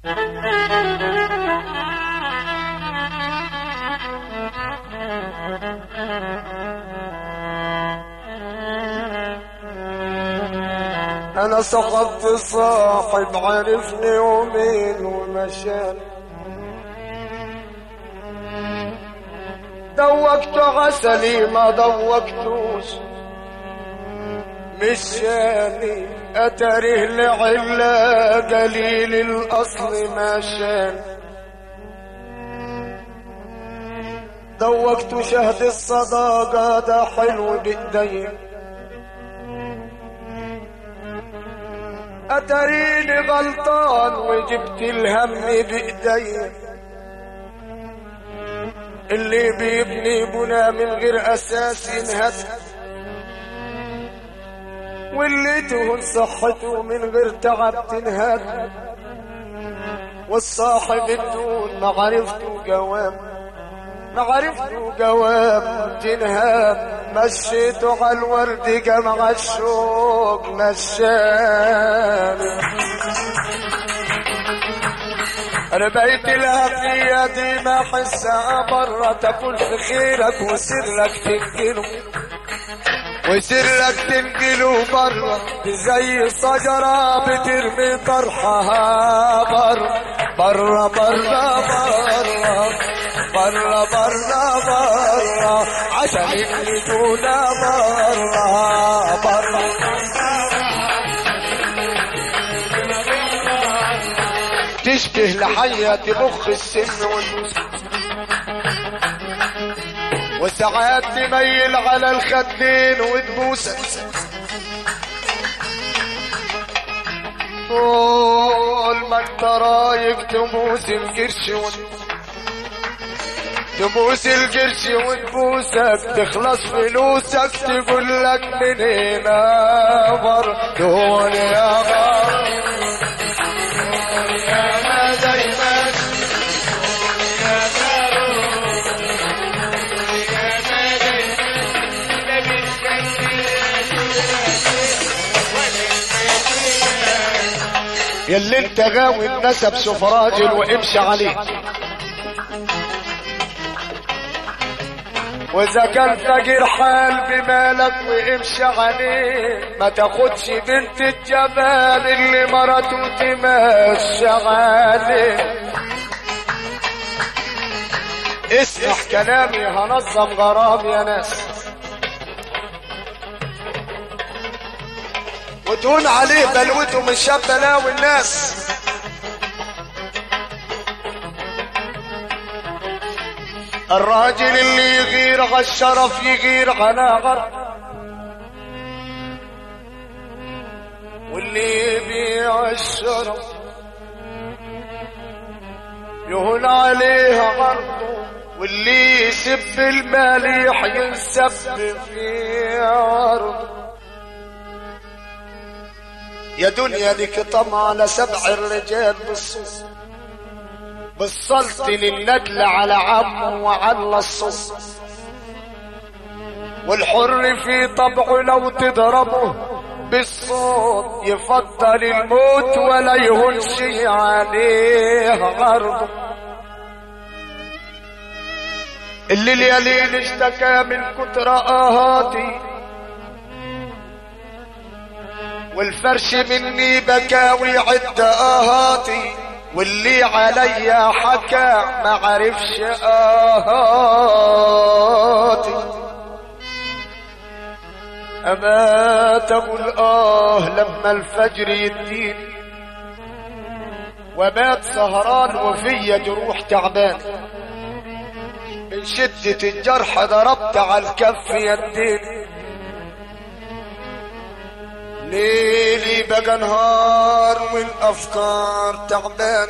انا سقطت صاحب عرفني ومين ومشان دوقت عسلي ما دوقتوش مشاني اتريه لعلا قليل الاصل ما شان دوقت شهد الصداقة ده حلو بايدي اتريني غلطان وجبت الهم بايدي اللي بيبني بنا من غير اساس ينهد واللي تهون صحته من غير تعب تنهد والصاحب الدون معرفته جواب معرفته جواب تنهاب مشيته على الورد جمع الشوق مشان ربيت الهفية دي ما حسها برا تكون في خيرك وسرك تنقله وسرك تنقله برا زي شجرة بترمي طرحها برا برا برا برا برا برا برا عشان يجدونا برا برا تشبه لحية تبخ السن والمس وساعات تميل على الخدين وتبوسك طول ما انت رايق تبوس القرش وانت تبوس القرش وتبوسك تخلص فلوسك تقول لك من هنا بر دون يا بر يا ما دايما يلي انت غاوي النسب شوف راجل وامشي عليه واذا كان فقير حال بمالك وامشي عليه ما تاخدش بنت الجبال اللي مرته تمشي عليه اسمح كلامي هنظم غرام يا ناس وتهون عليه بلوته من شاب بلاوي الناس الراجل اللي يغير على الشرف يغير على غرب واللي يبيع الشرف يهون عليه عرضه واللي يسب المليح ينسب في عرضه يا دنيا لك طمع على سبع الرجال بالصوص بالصلت للندل على عمه وعلى الصوص والحر في طبعه لو تضربه بالصوت يفضل الموت ولا يهونش عليه عرضه اللي اليلين اشتكى من كتر اهاتي والفرش مني بكى ويعد اهاتي واللي عليا حكى ما عرفش اهاتي امات ابو الاه لما الفجر يديني وبات سهران وفي جروح تعبان من شدة الجرح ضربت على الكف يديني ليلي بقى نهار والافكار تعبان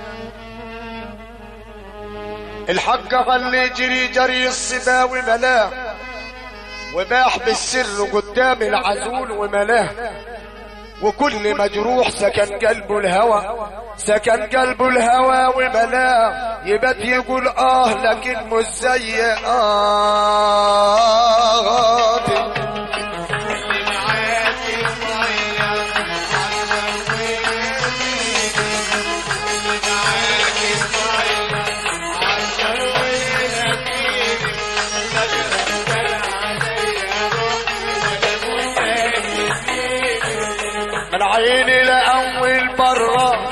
الحق خلي جري جري الصباوي ملاه وباح بالسر قدام العزول وملاه وكل مجروح سكن قلبه الهوى سكن قلبه الهوى وملاه يبات يقول اه لكن مش زي اه العين لأول برا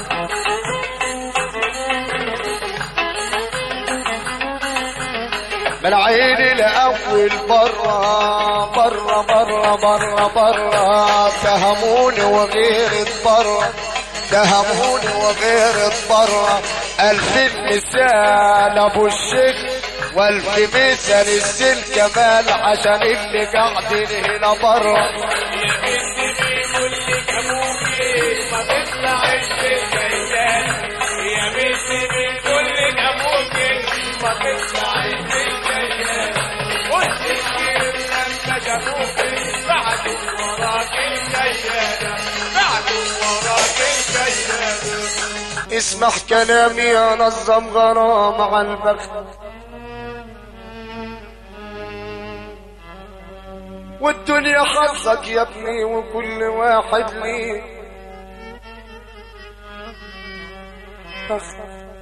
من عيني لأول برا برا برا برا برا تهموني وغير برا تهموني وغير برا ألف مثال أبو الشيخ والف مثال السل كمان عشان اللي قاعدين هنا برا اسمح كلامي انظم غرام على البخت والدنيا حظك يا ابني وكل واحد ليه بخت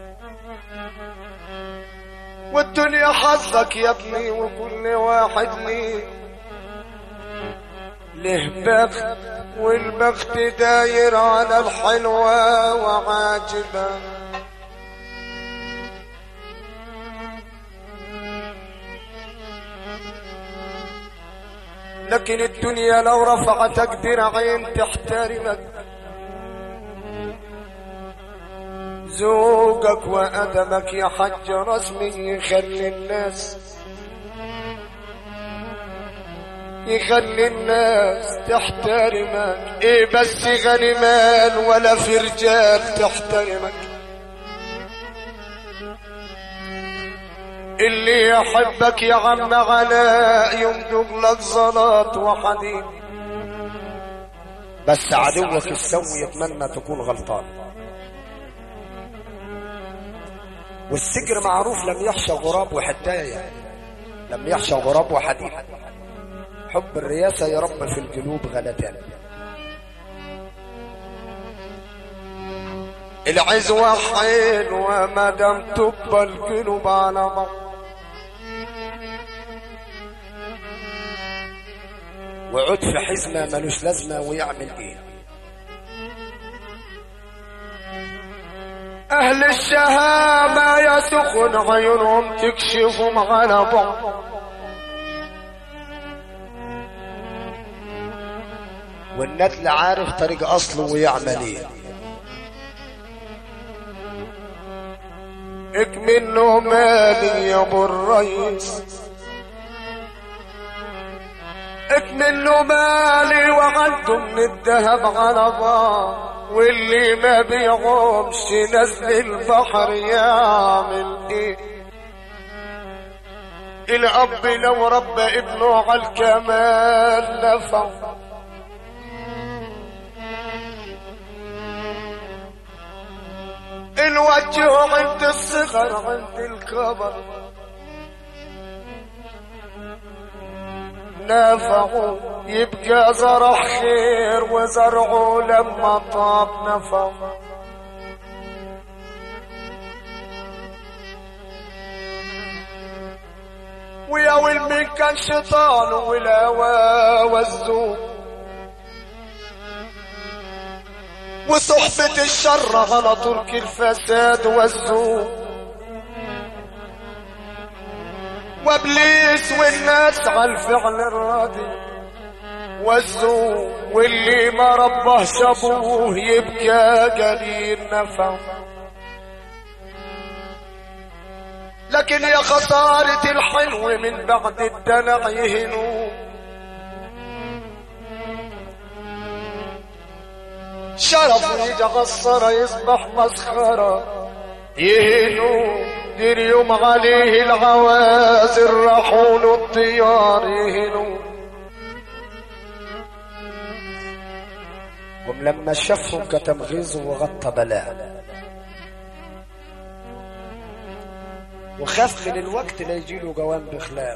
والدنيا حظك يا ابني وكل واحد ليه له بخت والبخت داير على الحلوة وعاجبة لكن الدنيا لو رفعتك درعين تحترمك ذوقك وأدمك يا حج رسمي يخلي الناس يخلي الناس تحترمك ايه بس غني مال ولا في رجال تحترمك اللي يحبك يا عم علاء يمدق لك زلط وحديد بس عدوك السوي يتمنى تكون غلطان والسجر معروف لم يخشى غراب وحداية لم يخشى غراب وحديد حب الرياسة يا رب في القلوب غلتان العزوة حلوة ما دام تبقى القلوب على بعض وعود في حزمة ملوش لازمة ويعمل ايه أهل الشهامة يا سخن عيونهم تكشفهم على بعض والنتل عارف طريق أصله ويعمل ايه اكمنه مالي يا ابو الريس اكمنه مالي وعنده من الذهب على بعض واللي ما بيعومش نزل البحر يعمل ايه الاب لو ربى ابنه على الكمال نفع الوجه عند الصغر عند الكبر نفعه يبقى زرع خير وزرعه لما طاب نفع ويا ويل من كان شيطان والهوى والذوق وصحبة الشر على ترك الفساد والذوق وابليس والناس على الفعل الراضي والذوق واللي ما ربهش ابوه يبقى قليل نفع لكن يا خسارة الحلو من بعد الدلع يهنوه شرف يتغصر يصبح مسخرة يهنوا دير يوم عليه العوازل راحون الطيار يهنوا قم لما شافهم كتم غيظه وغطى بلاء وخاف من الوقت لا يجيله جوان بخلاف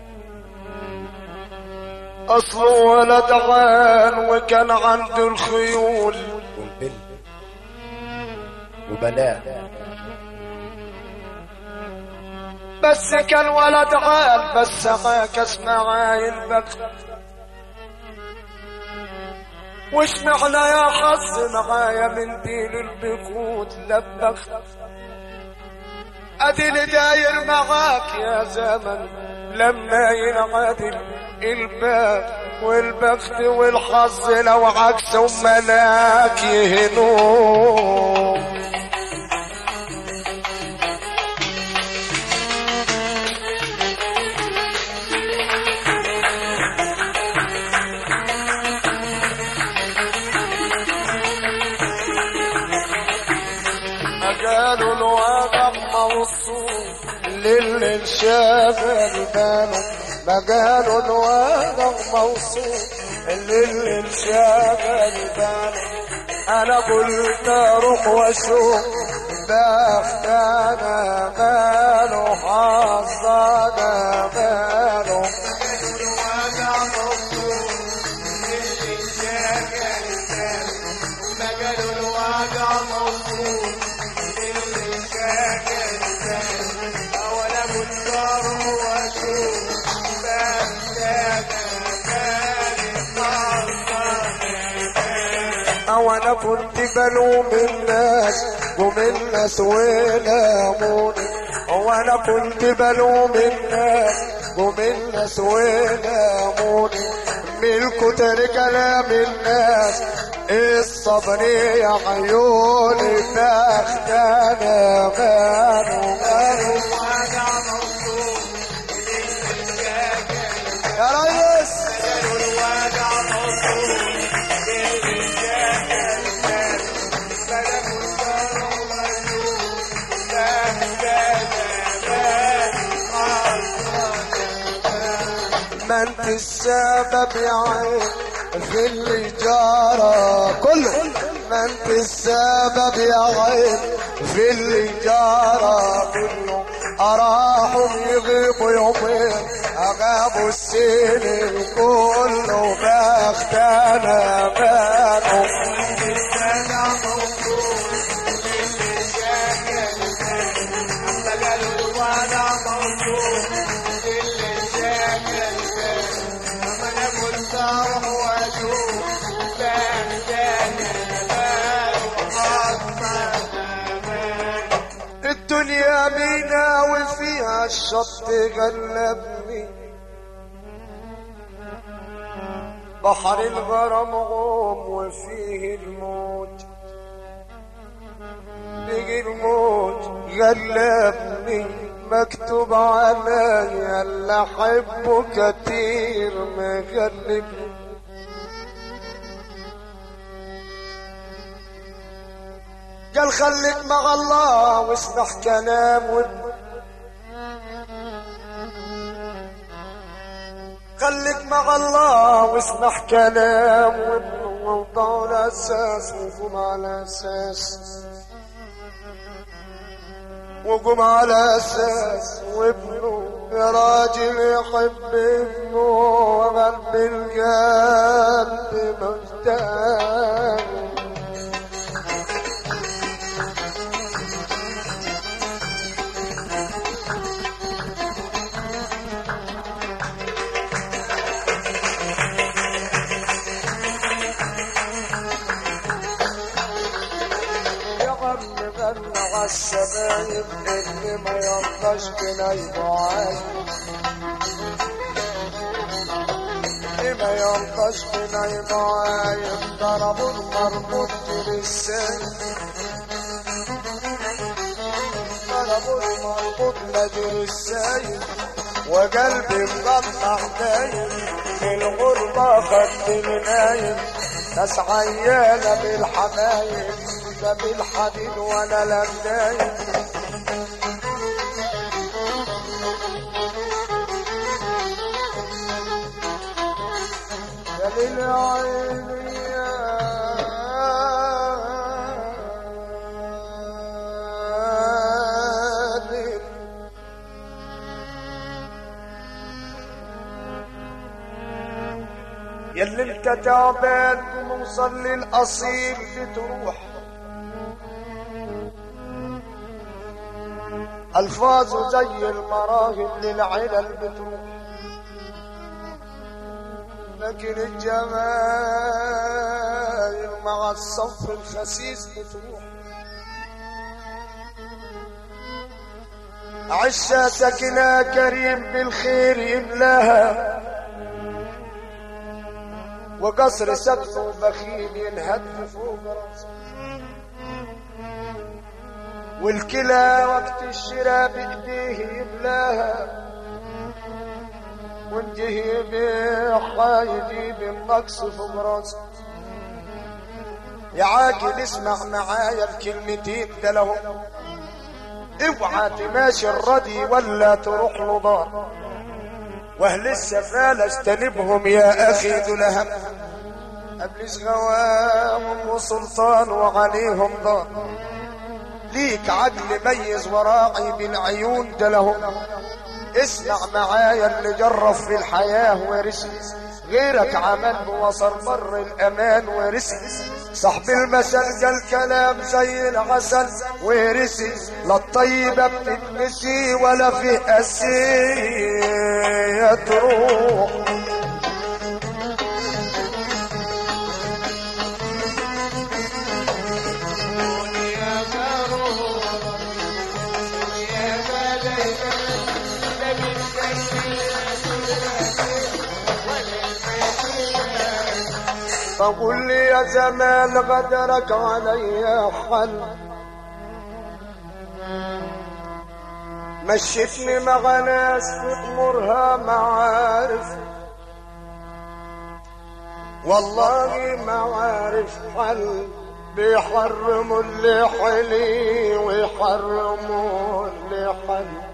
أصله ولد عان وكان عنده الخيول والبل وبلاء بس كان ولد عان بس عاكس معاي البخت وش معنى يا حظ معايا من دين البخوت لبخت ادي اللي داير معاك يا زمن لما ينعدل الباب والبخت والحظ لو عكسهم ملاك يهنوك قالوا الوضع موصول للي انشغل باله ما قالوا الوضع موصول للي انشغل باله انا قلت اروح واشوف بخت انا ماله حظ انا ماله او انا كنت بلوم الناس قوم الناس ولاموني هو انا كنت بلوم الناس قوم الناس ولاموني من كتر كلام الناس الصبر يا عيوني بخت انا مالو مالو يا ريس ما انت السبب يا عين في اللي جرى كله ما انت السبب يا عين في اللي جرى كله أراهم يغيبوا يومين أغابوا السنين كله بخت أنا ماله الدنيا بينا وفيها الشط غلبني بحر الغرام غوم وفيه الموج بيجي الموج غلبني مكتوب عليا اللي احبه كتير مغلبني قال خليك مع الله واسمع كلام وابن خليك مع الله واسمع كلام وابن ووضع الاساس وقوم على اساس وقوم على اساس وابنه يا راجل يحب ابنه وقلب القلب مجتاز يا عم غنى عالشبايب اللي ما يرضاش بنايبه عايب اللي ما يرضاش بنايبه عايب ضربوا المربوط بالسيف ضربوا المربوط نادر السيف وقلبي مقطع دايم في الغربة خدني نايم ناس عيانة بالحبايب لا بالحديد ولا لمدايم يا للعين يا ليل ياللي انت تعبان وموصل للاصيل بتروح الفاظه زي المراهب للعلل بتروح لكن الجمال ومع الصف الخسيس بتروح عشا سكنة كريم بالخير يملاها وقصر سقفه بخيل ينهد فوق راسه والكلى وقت الشراء بإيديه يملاها وانتهي بيحا يجيب النقص فوق راسه يا عاقل اسمع معايا الكلمتين ده لهم اوعى تماشي الردي ولا تروح له دار واهل السفالة استنبهم يا اخي دول هم ابليس غواهم وسلطان وعليهم دار ليك عدل ميز وراعي بالعيون ده لهم اسمع معايا اللي جرب في الحياة ورسي غيرك عمل وصل بر الامان ورسي صاحب المثل قال كلام زي العسل ورسي لا الطيبة بتتنسي ولا في أسية تروح فقل لي يا زمان غدرك علي حل مشيتني مع ناس تأمرها معارف والله معارف حل بيحرموا اللي حلي ويحرموا اللي حل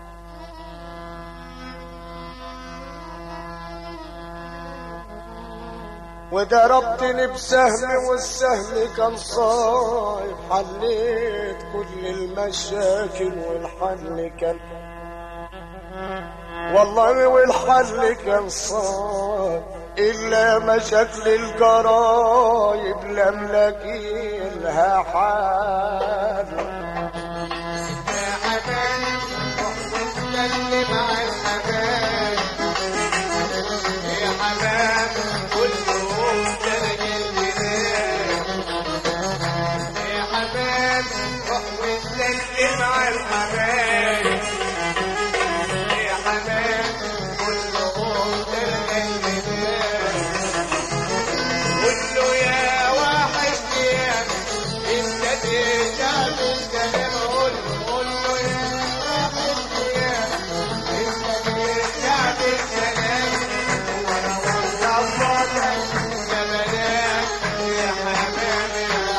وضربتني بسهم والسهم كان صايب حليت كل المشاكل والحل كان والله والحل كان صايب إلا مشاكل الجرايب لم لها حال يا حبايب وسلم على الحبايب يا حبايب كلهم درج البلاد يا حبايب وسلم على الحبايب يا حبايب كلهم درج البلاد قل له يا واحد يا انت تشعب الكلام قول له قول له يا واحد يا انت تشعب الكلام وانا وضع فضلك جمالك يا حمام يا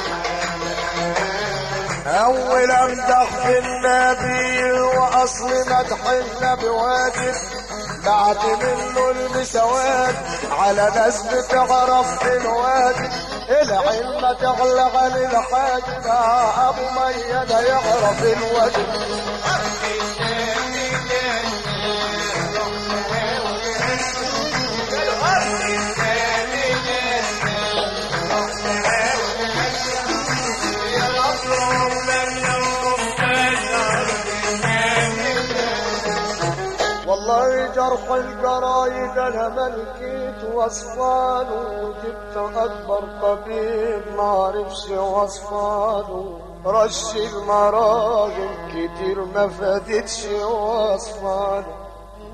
حمام أول أمدح في النبي وأصل مدح النبي واجب بعد منه المسواد على ناس بتعرف في الواجب العلم تعلى عن الحاجب أبو ميادة يعرف الواجب والله جرح الجرايد انا ملكيت وصفانه وجبت اكبر طبيب معرفش وصفانه رش المراجل كتير ما فادتش وصفانه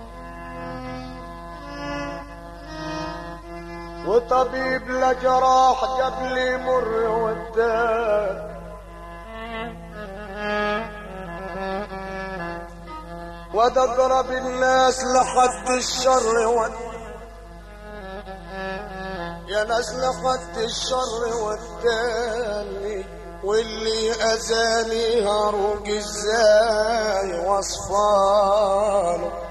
وطبيب لجراح جاب لي مر وداه وتقرب الناس لحد الشر ود يا ناس لحد الشر وداني واللي اذاني هروج ازاي وصفانه